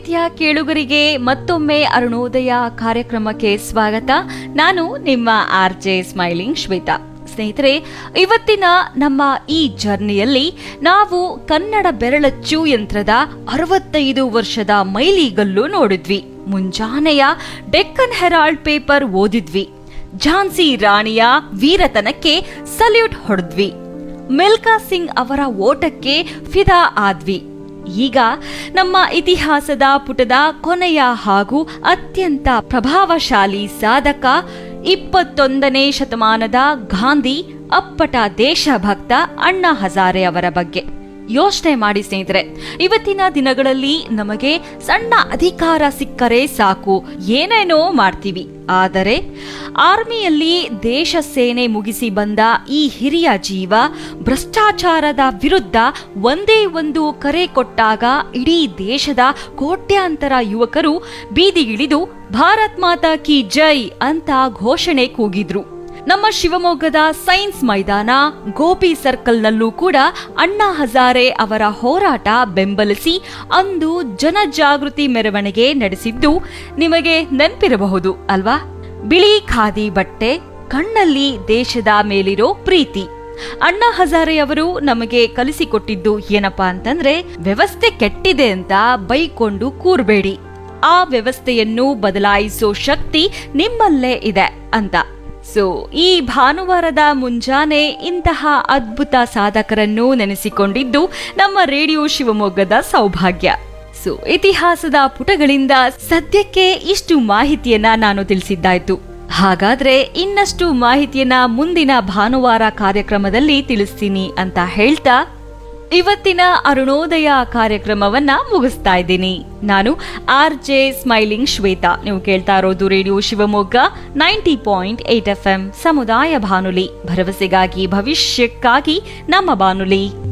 ಪ್ರೀತಿಯ ಕೇಳುಗರಿಗೆ ಮತ್ತೊಮ್ಮೆ ಅರುಣೋದಯ ಕಾರ್ಯಕ್ರಮಕ್ಕೆ ಸ್ವಾಗತ ನಾನು ನಿಮ್ಮ ಆರ್ ಜೆ ಸ್ಮೈಲಿಂಗ್ ಶ್ವೇತಾ ಸ್ನೇಹಿತರೆ ಇವತ್ತಿನ ನಮ್ಮ ಈ ಜರ್ನಿಯಲ್ಲಿ ನಾವು ಕನ್ನಡ ಬೆರಳಚ್ಚು ಯಂತ್ರದ ಅರವತ್ತೈದು ವರ್ಷದ ಮೈಲಿಗಲ್ಲು ನೋಡಿದ್ವಿ ಮುಂಜಾನೆಯ ಡೆಕ್ಕನ್ ಹೆರಾಲ್ಡ್ ಪೇಪರ್ ಓದಿದ್ವಿ ಝಾನ್ಸಿ ರಾಣಿಯ ವೀರತನಕ್ಕೆ ಸಲ್ಯೂಟ್ ಹೊಡೆದ್ವಿ ಮಿಲ್ಕಾ ಸಿಂಗ್ ಅವರ ಓಟಕ್ಕೆ ಫಿದಾ ಆದ್ವಿ ಈಗ ನಮ್ಮ ಇತಿಹಾಸದ ಪುಟದ ಕೊನೆಯ ಹಾಗೂ ಅತ್ಯಂತ ಪ್ರಭಾವಶಾಲಿ ಸಾಧಕ ಇಪ್ಪತ್ತೊಂದನೇ ಶತಮಾನದ ಗಾಂಧಿ ಅಪ್ಪಟ ದೇಶಭಕ್ತ ಅಣ್ಣಾ ಹಜಾರೆ ಅವರ ಬಗ್ಗೆ ಯೋಚನೆ ಮಾಡಿ ಸ್ನೇಹಿತರೆ ಇವತ್ತಿನ ದಿನಗಳಲ್ಲಿ ನಮಗೆ ಸಣ್ಣ ಅಧಿಕಾರ ಸಿಕ್ಕರೆ ಸಾಕು ಏನೇನೋ ಮಾಡ್ತೀವಿ ಆದರೆ ಆರ್ಮಿಯಲ್ಲಿ ದೇಶ ಸೇನೆ ಮುಗಿಸಿ ಬಂದ ಈ ಹಿರಿಯ ಜೀವ ಭ್ರಷ್ಟಾಚಾರದ ವಿರುದ್ಧ ಒಂದೇ ಒಂದು ಕರೆ ಕೊಟ್ಟಾಗ ಇಡೀ ದೇಶದ ಕೋಟ್ಯಾಂತರ ಯುವಕರು ಬೀದಿಗಿಳಿದು ಭಾರತ್ ಮಾತಾ ಕಿ ಜೈ ಅಂತ ಘೋಷಣೆ ಕೂಗಿದ್ರು ನಮ್ಮ ಶಿವಮೊಗ್ಗದ ಸೈನ್ಸ್ ಮೈದಾನ ಗೋಪಿ ಸರ್ಕಲ್ನಲ್ಲೂ ಕೂಡ ಅಣ್ಣಾ ಹಜಾರೆ ಅವರ ಹೋರಾಟ ಬೆಂಬಲಿಸಿ ಅಂದು ಜನಜಾಗೃತಿ ಮೆರವಣಿಗೆ ನಡೆಸಿದ್ದು ನಿಮಗೆ ನೆನಪಿರಬಹುದು ಅಲ್ವಾ ಬಿಳಿ ಖಾದಿ ಬಟ್ಟೆ ಕಣ್ಣಲ್ಲಿ ದೇಶದ ಮೇಲಿರೋ ಪ್ರೀತಿ ಅಣ್ಣಾ ಹಜಾರೆ ಅವರು ನಮಗೆ ಕಲಿಸಿಕೊಟ್ಟಿದ್ದು ಏನಪ್ಪಾ ಅಂತಂದ್ರೆ ವ್ಯವಸ್ಥೆ ಕೆಟ್ಟಿದೆ ಅಂತ ಬೈಕೊಂಡು ಕೂರ್ಬೇಡಿ ಆ ವ್ಯವಸ್ಥೆಯನ್ನು ಬದಲಾಯಿಸೋ ಶಕ್ತಿ ನಿಮ್ಮಲ್ಲೇ ಇದೆ ಅಂತ ಸೊ ಈ ಭಾನುವಾರದ ಮುಂಜಾನೆ ಇಂತಹ ಅದ್ಭುತ ಸಾಧಕರನ್ನು ನೆನೆಸಿಕೊಂಡಿದ್ದು ನಮ್ಮ ರೇಡಿಯೋ ಶಿವಮೊಗ್ಗದ ಸೌಭಾಗ್ಯ ಸೊ ಇತಿಹಾಸದ ಪುಟಗಳಿಂದ ಸದ್ಯಕ್ಕೆ ಇಷ್ಟು ಮಾಹಿತಿಯನ್ನ ನಾನು ತಿಳಿಸಿದ್ದಾಯ್ತು ಹಾಗಾದ್ರೆ ಇನ್ನಷ್ಟು ಮಾಹಿತಿಯನ್ನ ಮುಂದಿನ ಭಾನುವಾರ ಕಾರ್ಯಕ್ರಮದಲ್ಲಿ ತಿಳಿಸ್ತೀನಿ ಅಂತ ಹೇಳ್ತಾ ಇವತ್ತಿನ ಅರುಣೋದಯ ಕಾರ್ಯಕ್ರಮವನ್ನ ಮುಗಿಸ್ತಾ ಇದ್ದೀನಿ ನಾನು ಆರ್ ಜೆ ಸ್ಮೈಲಿಂಗ್ ಶ್ವೇತಾ ನೀವು ಕೇಳ್ತಾ ಇರೋದು radio Shivamogga ninety point eight F M ಸಮುದಾಯ ಬಾನುಲಿ ಭರವಸೆಗಾಗಿ ಭವಿಷ್ಯಕ್ಕಾಗಿ ನಮ್ಮ ಬಾನುಲಿ